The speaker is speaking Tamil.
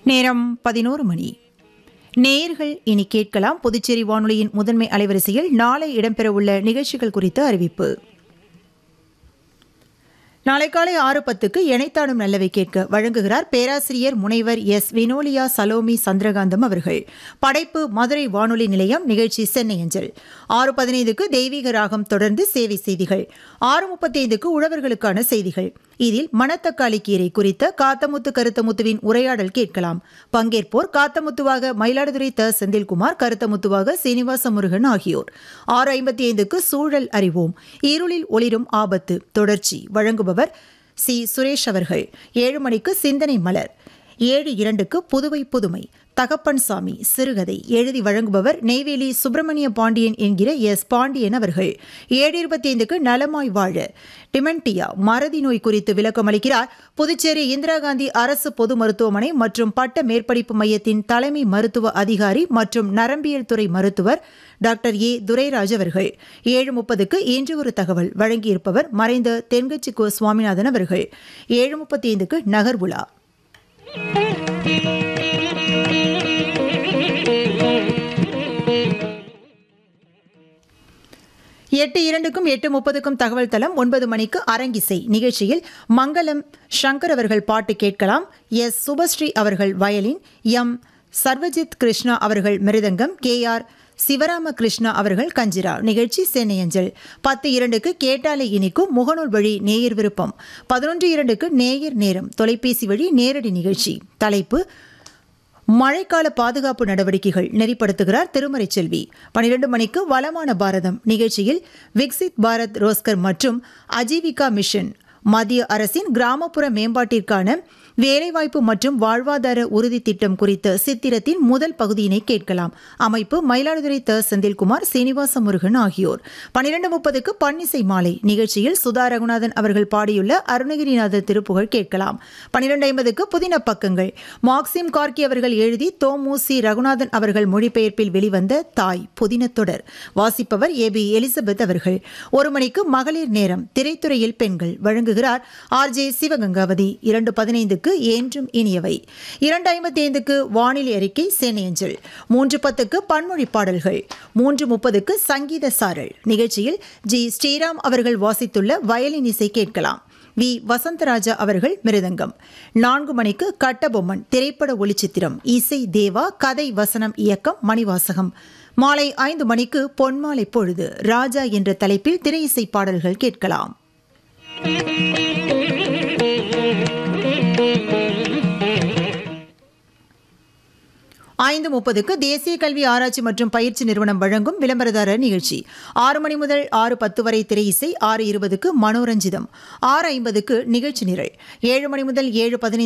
நேரம் பதினோரு மணி நேயர்கள் இனி கேட்கலாம் புதுச்சேரி வானொலியின் முதன்மை அலைவரிசையில் நாளை இடம்பெறவுள்ள நிகழ்ச்சிகள் குறித்த அறிவிப்பு நாளை காலை ஆறு பத்துக்கு இணைத்தாடும் நல்லவை கேட்க வழங்குகிறார் பேராசிரியர் முனைவர் எஸ் வினோலியா சலோமி சந்திரகாந்தம் அவர்கள் படைப்பு மதுரை வானொலி நிலையம் நிகழ்ச்சி சென்னை அஞ்சல் ஆறு பதினைந்துக்கு தெய்வீக ராகம் தொடர்ந்து சேவை செய்திகள் ஆறு முப்பத்தைந்துக்கு உழவர்களுக்கான செய்திகள் இதில் மணத்தக்காளி கீரை குறித்த காத்தமுத்து கருத்தமுத்துவின் உரையாடல் கேட்கலாம் பங்கேற்போர் காத்தமுத்துவாக மயிலாடுதுறை த செந்தில்குமார் கருத்தமுத்துவாக சீனிவாச முருகன் ஆகியோர் ஆறு ஐம்பத்தி ஐந்துக்கு சூழல் அறிவோம் இருளில் ஒளிரும் ஆபத்து தொடர்ச்சி வழங்குபவர் சி சுரேஷ் அவர்கள் ஏழு மணிக்கு சிந்தனை மலர் ஏழு இரண்டுக்கு புதுவை புதுமை தகப்பன் சாமி சிறுகதை எழுதி வழங்குபவர் நெய்வேலி சுப்பிரமணிய பாண்டியன் என்கிற எஸ் பாண்டியன் அவர்கள் ஏழு இருபத்தி ஐந்துக்கு நலமாய் வாழ டிமென்டியா மறதி நோய் குறித்து விளக்கம் அளிக்கிறார் புதுச்சேரி இந்திரா காந்தி அரசு பொது மருத்துவமனை மற்றும் பட்ட மேற்படிப்பு மையத்தின் தலைமை மருத்துவ அதிகாரி மற்றும் நரம்பியல் துறை மருத்துவர் டாக்டர் ஏ துரைராஜ் அவர்கள் ஏழு முப்பதுக்கு இன்று ஒரு தகவல் வழங்கியிருப்பவர் மறைந்த தென்கட்சி கோ சுவாமிநாதன் அவர்கள் ஏழு முப்பத்தி ஐந்துக்கு நகர் உலா எட்டு இரண்டுக்கும் எட்டு முப்பதுக்கும் தகவல் தளம் ஒன்பது மணிக்கு அரங்கிசை நிகழ்ச்சியில் மங்களம் சங்கர் அவர்கள் பாட்டு கேட்கலாம் எஸ் சுபஸ்ரீ அவர்கள் வயலின் எம் சர்வஜித் கிருஷ்ணா அவர்கள் மிருதங்கம் கே ஆர் சிவராம கிருஷ்ணா அவர்கள் கஞ்சிரா நிகழ்ச்சி சென்னை அஞ்சல் பத்து இரண்டுக்கு கேட்டாலே இனிக்கும் முகநூல் வழி நேயர் விருப்பம் பதினொன்று இரண்டுக்கு நேயர் நேரம் தொலைபேசி வழி நேரடி நிகழ்ச்சி தலைப்பு மழைக்கால பாதுகாப்பு நடவடிக்கைகள் நெறிப்படுத்துகிறார் திருமறை செல்வி பனிரெண்டு மணிக்கு வளமான பாரதம் நிகழ்ச்சியில் விக்சித் பாரத் ரோஸ்கர் மற்றும் அஜீவிகா மிஷன் மத்திய அரசின் கிராமப்புற மேம்பாட்டிற்கான வேலைவாய்ப்பு மற்றும் வாழ்வாதார உறுதி திட்டம் குறித்த சித்திரத்தின் முதல் பகுதியினை கேட்கலாம் அமைப்பு மயிலாடுதுறை த செந்தில்குமார் சீனிவாச முருகன் ஆகியோர் பனிரெண்டு முப்பதுக்கு பன்னிசை மாலை நிகழ்ச்சியில் சுதா ரகுநாதன் அவர்கள் பாடியுள்ள அருணகிரிநாதர் திருப்புகழ் கேட்கலாம் பனிரெண்டு ஐம்பதுக்கு புதின பக்கங்கள் மார்க்சிம் கார்கி அவர்கள் எழுதி தோமு சி ரகுநாதன் அவர்கள் மொழிபெயர்ப்பில் வெளிவந்த தாய் புதின தொடர் வாசிப்பவர் ஏ பி எலிசபெத் அவர்கள் ஒரு மணிக்கு மகளிர் நேரம் திரைத்துறையில் பெண்கள் வழங்குகிறார் ஆர் ஜே சிவகங்காவதி இரண்டு பதினைந்துக்கு என்றும் இனியவை இரண்டு ஐம்பத்தி ஐந்துக்கு வானிலை அறிக்கை சேனையஞ்சல் மூன்று பத்துக்கு பன்மொழி பாடல்கள் மூன்று முப்பதுக்கு சங்கீத சாரல் நிகழ்ச்சியில் ஜி ஸ்ரீராம் அவர்கள் வாசித்துள்ள வயலின் இசை கேட்கலாம் வி வசந்தராஜா அவர்கள் மிருதங்கம் நான்கு மணிக்கு கட்டபொம்மன் திரைப்பட ஒளிச்சித்திரம் இசை தேவா கதை வசனம் இயக்கம் மணிவாசகம் மாலை ஐந்து மணிக்கு பொன்மாலை பொழுது ராஜா என்ற தலைப்பில் திரை இசை பாடல்கள் கேட்கலாம் ஐந்து முப்பதுக்கு தேசிய கல்வி ஆராய்ச்சி மற்றும் பயிற்சி நிறுவனம் வழங்கும் விளம்பரதாரர் நிகழ்ச்சி ஆறு மணி முதல் ஆறு பத்து வரை திரை இசை ஆறு இருபதுக்கு மனோரஞ்சிதம் ஆறு ஐம்பதுக்கு நிகழ்ச்சி நிரல் ஏழு மணி முதல் ஏழு பதினைந்து